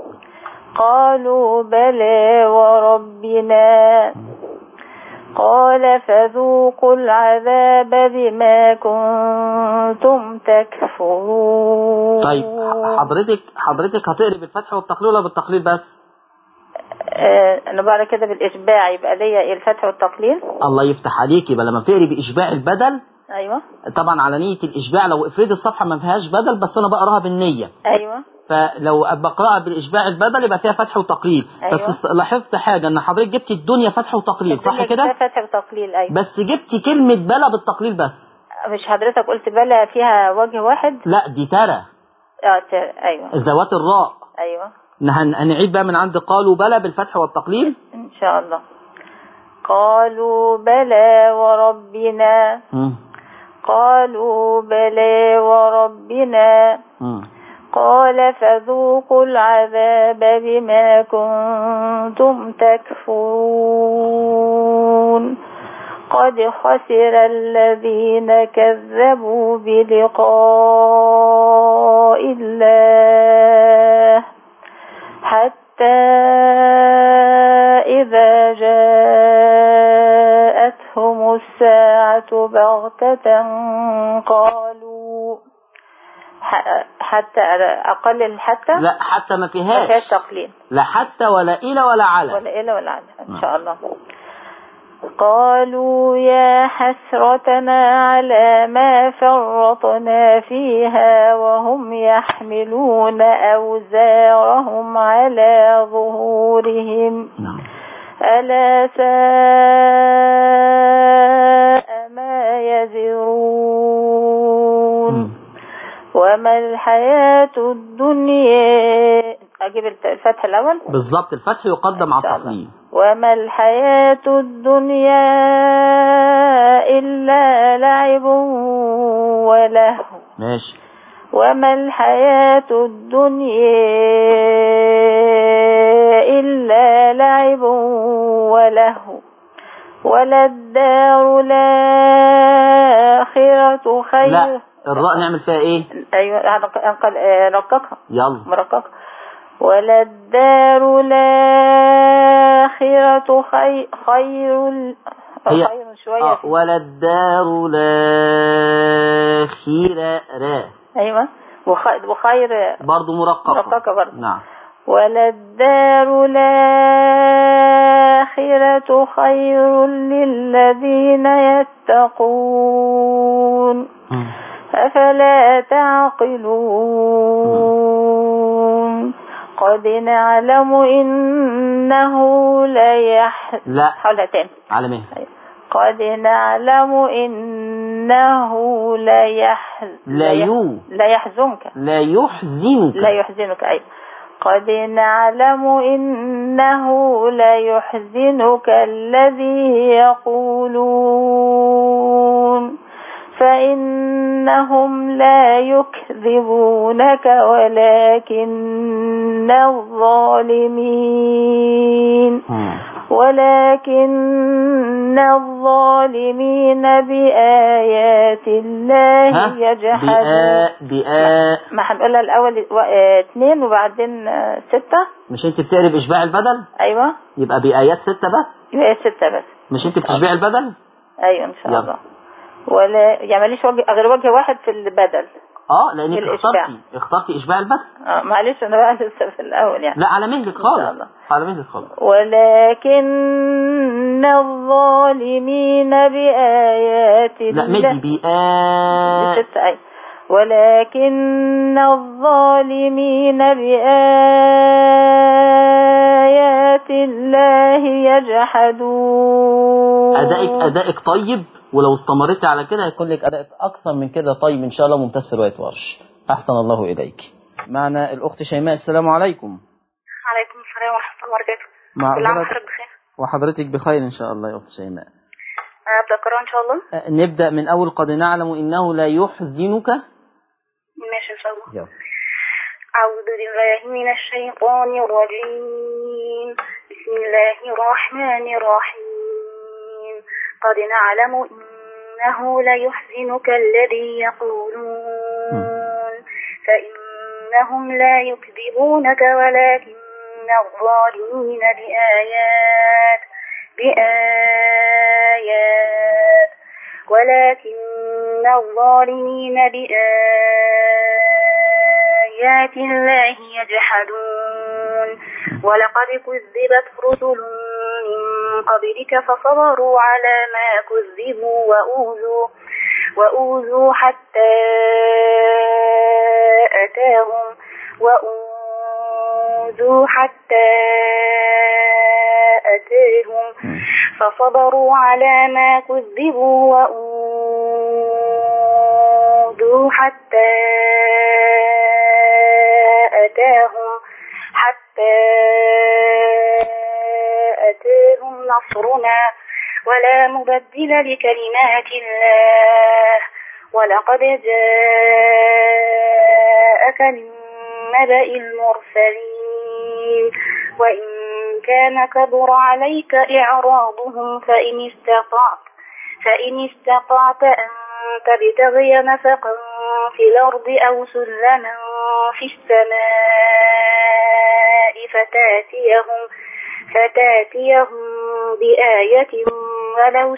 قالوا بلى وربنا قال فذوقوا العذاب بما كنتم تكفرون
طيب حضرتك حضرتك هتقري بالفتح والتقليل ولا بالتقليل بس
آه، انا بقرا كده بالاشباع يبقى ليا ايه الفتح والتقليل
الله يفتح عليكي يبقى لما بتقري بإشباع البدل
ايوه
طبعا على نية الإشباع لو افرضي الصفحة ما فيهاش بدل بس أنا بقراها بالنية
ايوه
فلو بقراها بالإشباع البدل يبقى فيها فتح وتقليل
أيوة.
بس لاحظت حاجة إن حضرتك جبتي الدنيا فتح وتقليل صح
الدنيا
كده
فيها فتح وتقليل ايوه
بس جبتي كلمة بلا بالتقليل بس
مش حضرتك قلت بلا فيها وجه واحد
لا دي ترى
اه ت- ايوه
ذوات الراء
ايوه
هن- هنعيد بقى من عند قالوا بلى بالفتح والتقليل
ان شاء الله قالوا بلى وربنا
مم.
قالوا بلى وربنا
مم.
قال فذوقوا العذاب بما كنتم تكفرون قد خسر الذين كذبوا بلقاء الله حتى إذا جاءتهم الساعة بغتة قالوا ح- حتى أقلل حتى
لا حتى ما
ما
فيهاش
فيهاش تقليل
لا حتى ولا إلى ولا على
ولا إلى ولا على إن شاء الله قالوا يا حسرتنا على ما فرطنا فيها وهم يحملون أوزارهم على ظهورهم
نعم
ألا ساء ما يزرون
مم.
وما الحياة الدنيا أجيب الفتح الأول
بالظبط الفتح يقدم على
إن شاء الله.
التقليل
وما الحياة الدنيا إلا لعب ولهو
ماشي
وما الحياة الدنيا إلا لعب ولهو وللدار الآخرة خير
لا الراء نعمل فيها ايه
أيوة هنق- هنقل- آه، رققها
يلا
مرققة وللدار الآخرة خير خير ال-
هي
خير شوية
آه
في-
ولا الدار الآخرة را
أيوة وخ- وخير
برضو مرققة
مرققة برضو.
نعم
وللدار الآخرة خير للذين يتقون
مم.
أفلا تعقلون قد نعلم إنه ليح
لا
حولها تاني
على مهل
قد نعلم إنه ليح
لا يو
لا يحزنك
لا يحزنك
لا يحزنك أي قد نعلم إنه لا يحزنك الذي يقولون
فإنهم لا يكذبونك ولكن الظالمين ولكن الظالمين بآيات الله
ها
يجحدون
بآ بآ
ما هنقولها الأول و- آه، اتنين وبعدين آه، ستة
مش انت بتقري بإشباع البدل
أيوة
يبقى بآيات ستة بس
يبقى ستة بس
مش انت بتشبيع البدل
أيوة إن شاء
يلا.
الله ولا يعني ماليش وجه غير وجه واحد في البدل
اه لانك
الإشباع.
اخترتي اخترتي اشباع البدل
اه معلش أنا بقى لسه في الأول يعني
لا على مهلك
شاء
خالص
الله.
على مهلك خالص
ولكن الظالمين بآيات
لا
الله
مدي بآ
ست آية ولكن الظالمين بآيات الله يجحدون
ادائك ادائك طيب ولو استمرت على كده هيكون لك اداء اكثر من كده طيب ان شاء الله ممتاز في روايه ورش احسن الله اليك معنا الاخت شيماء السلام عليكم
عليكم السلام ورحمة الله وبركاته
مع
كل عام
حضرتك
وحضرتك بخير
وحضرتك بخير ان شاء الله يا اخت شيماء
أنا أبدأ القراءة إن شاء الله
أه، نبدا من اول قد نعلم انه لا يحزنك
ماشي إن شاء الله
يلا
أعوذ بالله من الشيطان الرجيم بسم الله الرحمن الرحيم قد نعلم إنه ليحزنك الذي يقولون فإنهم لا يكذبونك ولكن الظالمين بآيات بآيات ولكن الظالمين بآيات الله يجحدون ولقد كذبت رسل من قبلك فصبروا على ما كذبوا وأوذوا وأوذوا حتى أتاهم وأوذوا حتى أتاهم فصبروا على ما كذبوا وأوذوا حتى أتاهم حتى أتاهم نصرنا ولا مبدل لكلمات الله ولقد جاءك من نبأ المرسلين وإن كان كبر عليك إعراضهم فإن استطعت فإن استطعت أن تبتغي نفقا في الأرض أو سلما في السماء فتاتيهم فتاتيهم بآية ولو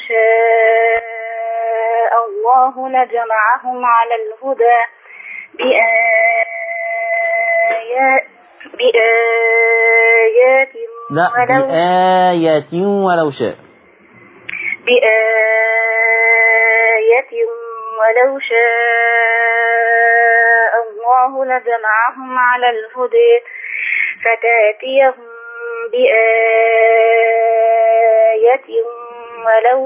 شاء الله لجمعهم على الهدى بآيات بآيات
لا
ولو
بآيات ولو شاء
بآية ولو شاء الله لجمعهم على الهدى فتاتيهم بآية ولو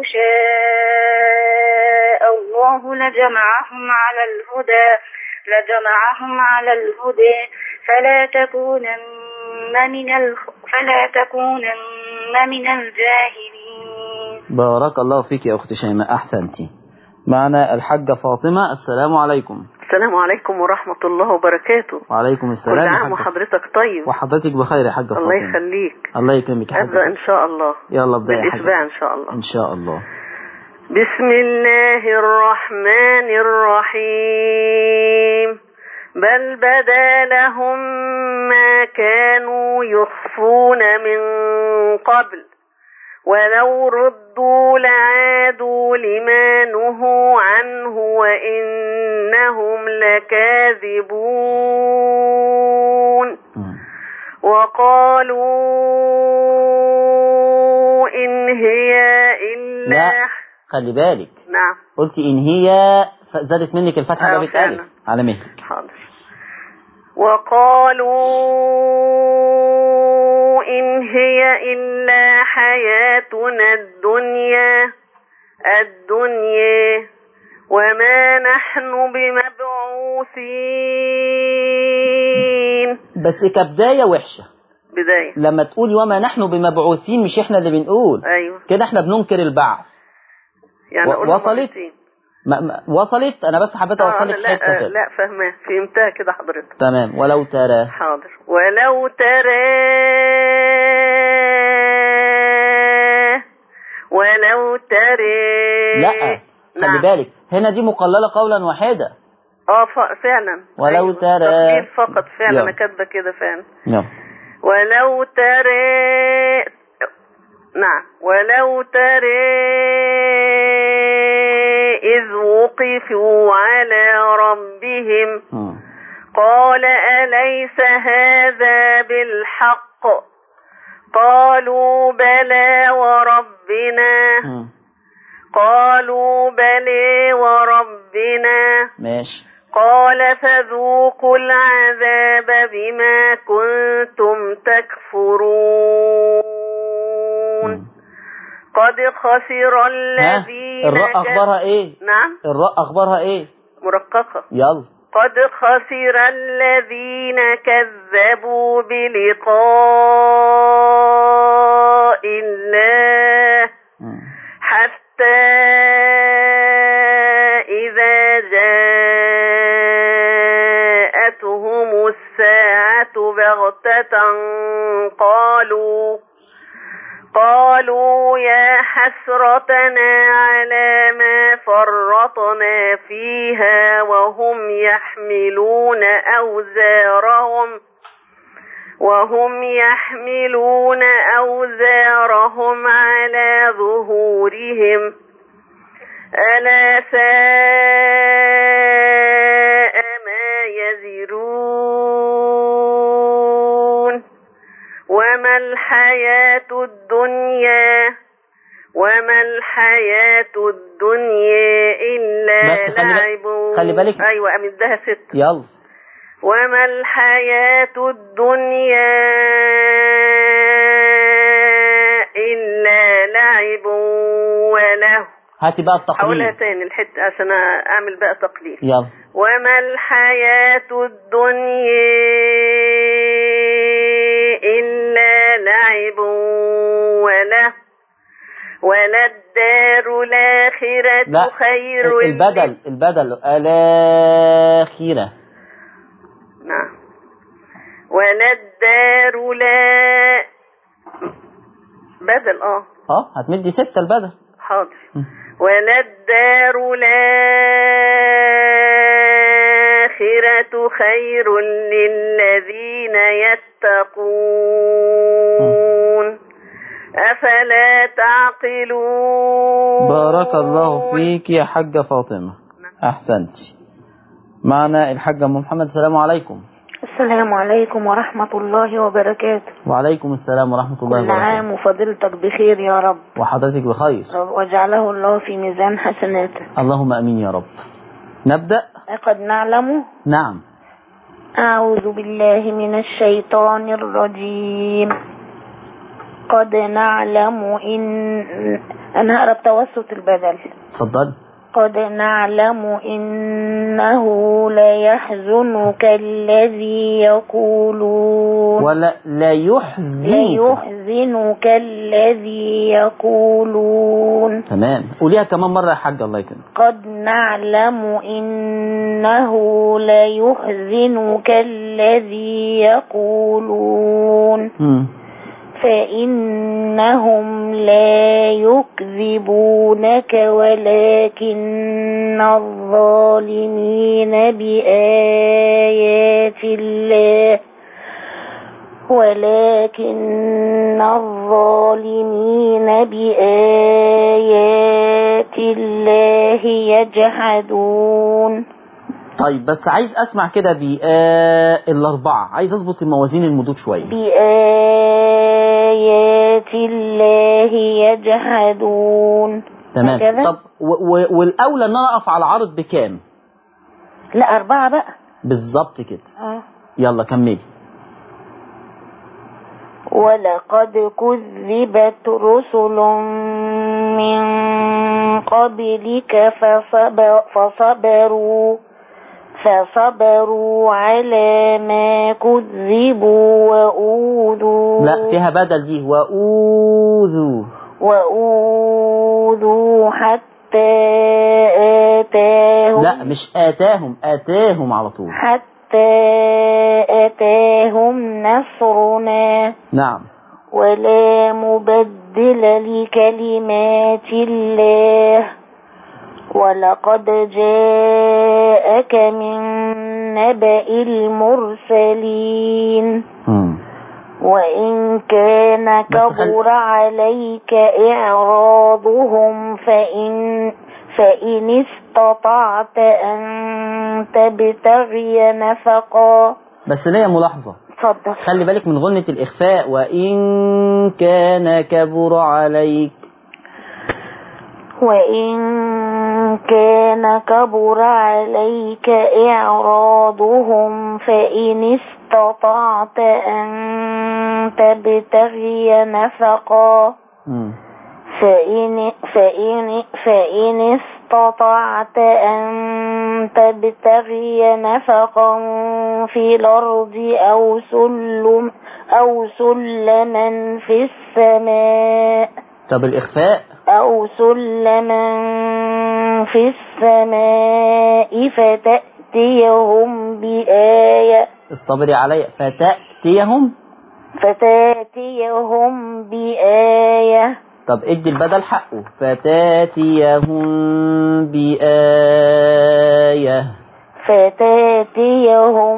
شاء الله لجمعهم على الهدى لجمعهم على الهدى فلا تكونن من الخ... فلا تكونن من الجاهلين
بارك الله فيك يا اخت شيماء احسنتي معنا الحاجه فاطمه السلام عليكم
السلام عليكم ورحمة الله وبركاته
وعليكم
كل
السلام يا
عام
حاجة
وحضرتك طيب
وحضرتك بخير يا حاجه
الله
فاطمه
يخليك
الله يكرمك يا
أبدأ
حاجه
إن شاء الله
يلا ابدا يا
بالإشباع
حاجه
إن شاء الله
ان شاء الله
بسم الله الرحمن الرحيم بل بدا لهم ما كانوا يخفون من قبل ولو ردوا لعادوا لما نهوا عنه وإنهم لكاذبون
مم.
وقالوا إن هي إلا
لا خلي بالك
نعم
قلت ان هي ف- زادت منك الفتحه
آه،
جابت
فعلا.
الف على مهلك
حاضر وقالوا إن هي إلا حياتنا الدنيا الدنيا وما نحن بمبعوثين
بس كبدايه وحشه
بداية
لما تقولي وما نحن بمبعوثين مش احنا اللي بنقول
أيوة
كده احنا بننكر البعث
يعني
و-
قولها
وصلت؟
مرتين.
ما ما وصلت انا بس حبيت اوصل لك
لا
حته
آه،
كده
لا فاهماه فهمتها كده حضرتك
تمام ولو ترى
حاضر ولو ترى ولو ترى
لا خلي
نعم.
بالك هنا دي مقلله قولا واحدا
اه ف- فعلا
ولو
أيوة.
ترى-
تقدير فقط فعلا
يلا.
انا كاتبه كده فعلا
يلا
ولو ترى نعم ولو ترى إذ وقفوا على ربهم
مم.
قال أليس هذا بالحق قالوا بلى وربنا
مم.
قالوا بلى وربنا
ماشي
قال فذوقوا العذاب بما كنتم تكفرون
مم.
قد خسر
ها
الذين
الراء
كف-
اخبارها ايه
نعم
الراء اخبارها ايه
مرققة
يلا
قد خسر الذين كذبوا بلقاء الله
مم.
حتى إذا جاءتهم الساعة بغتة قالوا قالوا يا حسرتنا على ما فرطنا فيها وهم يحملون أوزارهم وهم يحملون أوزارهم على ظهورهم ألا ساء ما يزرون وما الحياة الدنيا وما الحياة الدنيا إلا
بس خلي بالك-
لعب
خلي بالك-
أيوة أمدها ست
يلا
وما الحياة الدنيا إلا لعب وله
هاتي بقى
هقولها
التقليد
تاني الحتة عشان أعمل بقى تقليل
يلا
وما الحياة الدنيا إلا لعب وله وللدار الآخرة
لا
خير
البدل البدل الآخرة
نعم وللدار لا بدل اه
اه هتمدي ستة البدل
حاضر
مم.
وللدار الآخرة خير للذين يتقون أفلا تعقلون
بارك الله فيك يا حاجة فاطمة أحسنت معنا الحاجة أم محمد السلام عليكم
السلام عليكم ورحمة الله وبركاته
وعليكم السلام ورحمة الله
كل عام
وبركاته
وفضيلتك بخير يا رب
وحضرتك بخير
رب واجعله الله في ميزان حسناتك
اللهم أمين يا رب نبدأ
لقد نعلم
نعم
أعوذ بالله من الشيطان الرجيم قد نعلم إن أنا هقرا بتوسط البدل
اتفضل
قد نعلم إنه ليحزنك الذي يقولون
ولا لا يحزنك
ليحزنك الذي يقولون
تمام قوليها كمان مرة يا حاجة الله يكرمك
قد نعلم إنه ليحزنك الذي يقولون
مم.
فإنهم لا يكذبونك ولكن الظالمين بآيات الله ولكن الظالمين بآيات الله يجحدون
طيب بس عايز أسمع كده بآه الأربعة عايز أظبط الموازين المدود شوية
بآيات الله يجحدون
تمام
هكذا؟
طب و و والأولى إن أنا أقف على العرض بكام
لا أربعة بقى
بالظبط كده
آه.
يلا كملي
ولقد كذبت رسل من قبلك فصبر فصبروا فصبروا على ما كذبوا وأوذوا
لا فيها بدل دي وأوذوا
وأوذوا حتى حتى آتاهم
لا مش آتاهم آتاهم على طول
حتى آتاهم نصرنا
نعم
ولا مبدل لكلمات الله ولقد جاءك من نبأ المرسلين
مم.
وإن كان
بس خل-
كبر عليك إعراضهم فإن فإن استطعت أن تبتغي نفقا
بس ليا ملاحظة
اتفضل
خلي بالك من غنة الإخفاء وإن كان كبر عليك
وإن كان كبر عليك إعراضهم فإن استطعت أن تبتغي نفقا
مم.
فإن, فإن, فإن استطعت أن تبتغي نفقا في الأرض أو سلم أو سلما في السماء
طب الإخفاء
أو سلما في السماء فتأتيهم بآية
اصطبري علي فتأتيهم
فتأتيهم بآية
طب ادي البدل حقه فتاتيهم بآية
فتأتيهم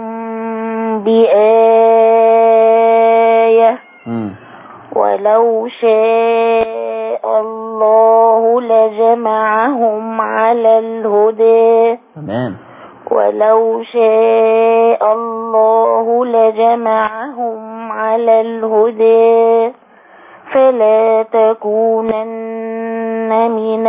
بآية
مم.
ولو شاء الله لجمعهم على الهدى
تمام
ولو شاء الله لجمعهم على الهدى فلا تكونن من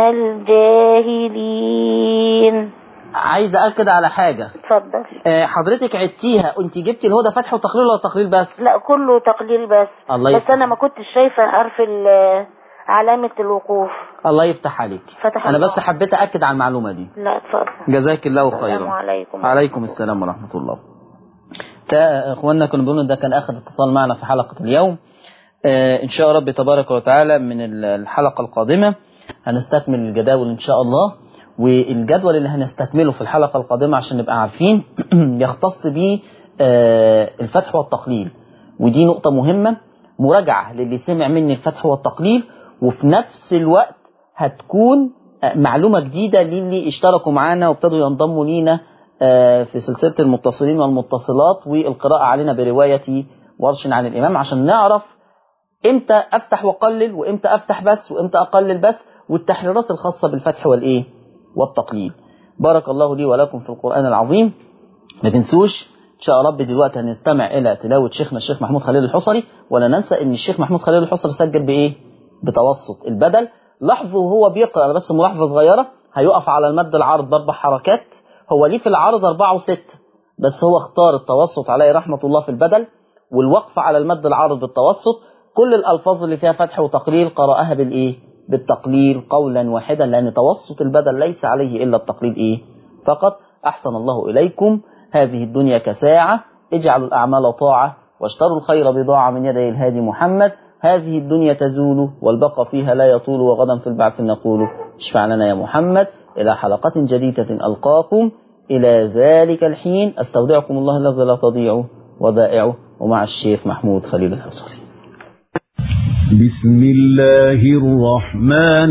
الجاهلين
عايز أكد على حاجة
اتفضل
آه، حضرتك عدتيها وانت جبتي الهدى فتح وتقليل ولا تقليل بس
لا كله تقليل بس
الله
بس
يفتح.
انا ما كنتش شايفه حرف ال- علامه الوقوف
الله يفتح عليك
فتح
انا
الله.
بس حبيت اكد على المعلومة دي
لا اتفضل
جزاك الله خيرا
السلام عليكم
عليكم السلام ورحمة الله تا اخواننا كنا بيقولوا ده كان اخر اتصال معنا في حلقة اليوم آه ان شاء رب تبارك وتعالى من ال- الحلقة القادمة هنستكمل الجداول ان شاء الله والجدول اللي هنستكمله في الحلقة القادمة عشان نبقى عارفين يختص به آه الفتح والتقليل ودي نقطة مهمة مراجعة للي سمع مني الفتح والتقليل وفي نفس الوقت هتكون آه، معلومة جديدة للي اشتركوا معانا وابتدوا ينضموا لينا آه، في سلسلة المتصلين والمتصلات والقراءة علينا برواية ورش عن الإمام عشان نعرف امتى افتح واقلل وامتى افتح بس وامتى اقلل بس والتحريرات الخاصة بالفتح والايه والتقليل بارك الله لي ولكم في القرآن العظيم ما تنسوش ان شاء رب دلوقتي هنستمع الى تلاوة شيخنا الشيخ محمود خليل الحصري ولا ننسى ان الشيخ محمود خليل الحصري سجل بايه بتوسط البدل لاحظوا وهو بيقرأ أنا بس ملاحظة صغيرة هيقف على المد العرض باربع حركات هو ليه في العرض أربعة وستة بس هو اختار التوسط عليه رحمة الله في البدل والوقف على المد العرض بالتوسط كل الألفاظ اللي فيها فتح وتقليل قرأها بالإيه بالتقليل قولا واحدا لأن توسط البدل ليس عليه إلا التقليل إيه فقط أحسن الله إليكم هذه الدنيا كساعة اجعلوا الأعمال طاعة واشتروا الخير بضاعة من يدي الهادي محمد هذه الدنيا تزول والبقى فيها لا يطول وغدا في البعث نقول اشفع لنا يا محمد إلى حلقة جديدة ألقاكم إلى ذلك الحين أستودعكم الله الذي لا تضيع ودائعه ومع الشيخ محمود خليل الحصري
بسم الله الرحمن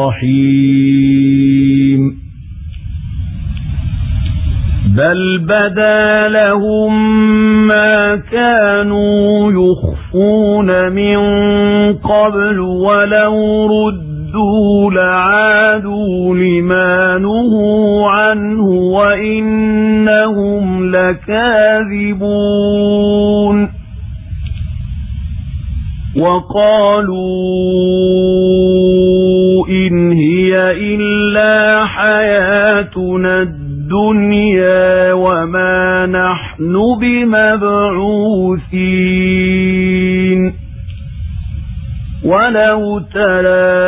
الرحيم بل بدا لهم ما كانوا يخفون من قبل ولو ردوا لعادوا لما نهوا عنه وإنهم لكاذبون وقالوا إن هي إلا حياتنا الدنيا وما نحن بمبعوثين ولو ترى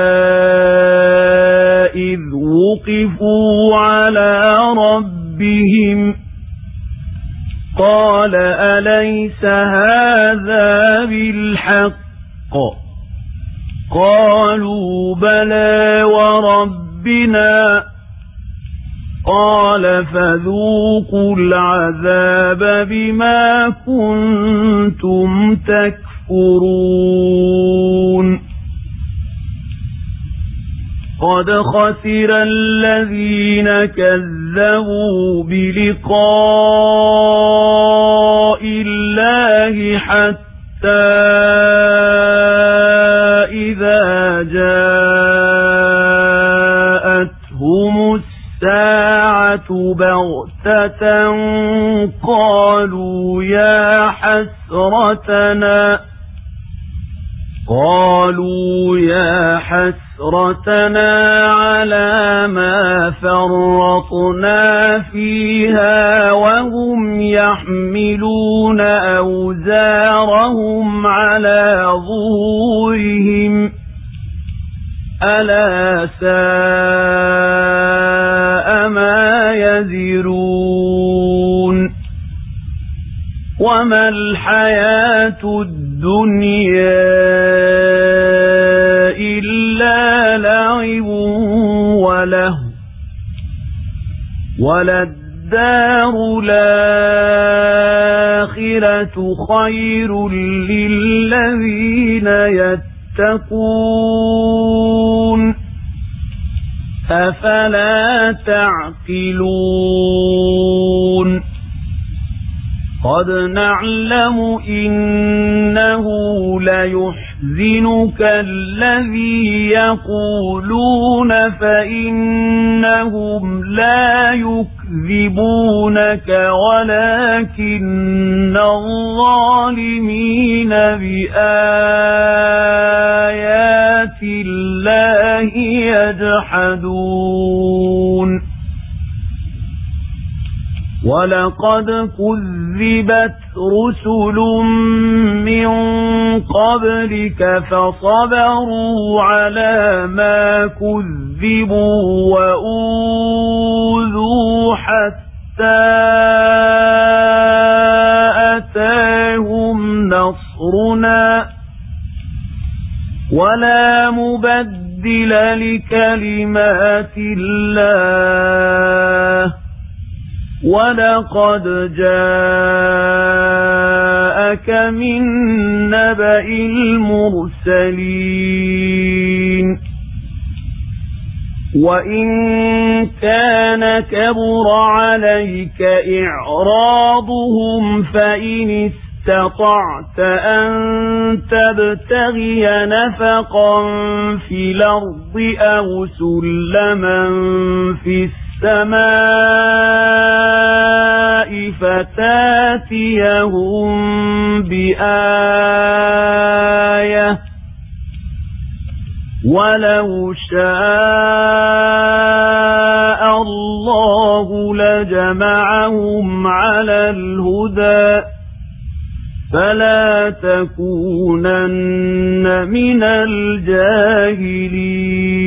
إذ وقفوا على ربهم قال أليس هذا بالحق قالوا بلى وربنا ربنا قال فذوقوا العذاب بما كنتم تكفرون قد خسر الذين كذبوا بلقاء الله حتى إذا جاءتهم الساعة بغتة قالوا يا حسرتنا قالوا يا حسرتنا على ما فرطنا فيها وهم يحملون أوزارهم على ظهورهم ألا ساء ما يزرون وما الحياة الدنيا إلا لعب وله وللدار الآخرة خير للذين يتقون أفلا تعقلون قد نعلم إنه ليحزنك الذي يقولون فإنهم لا يكذبونك ولكن الظالمين بآيات الله يجحدون ولقد كذبت رسل من قبلك فصبروا على ما كذبوا وأوذوا حتى أتاهم نصرنا ولا مبدل لكلمات الله ولقد جاءك من نبأ المرسلين وإن كان كبر عليك إعراضهم فإن استطعت أن تبتغي نفقا في الأرض أو سلما في السماء فتاتيهم بآية ولو شاء الله لجمعهم على الهدى فلا تكونن من الجاهلين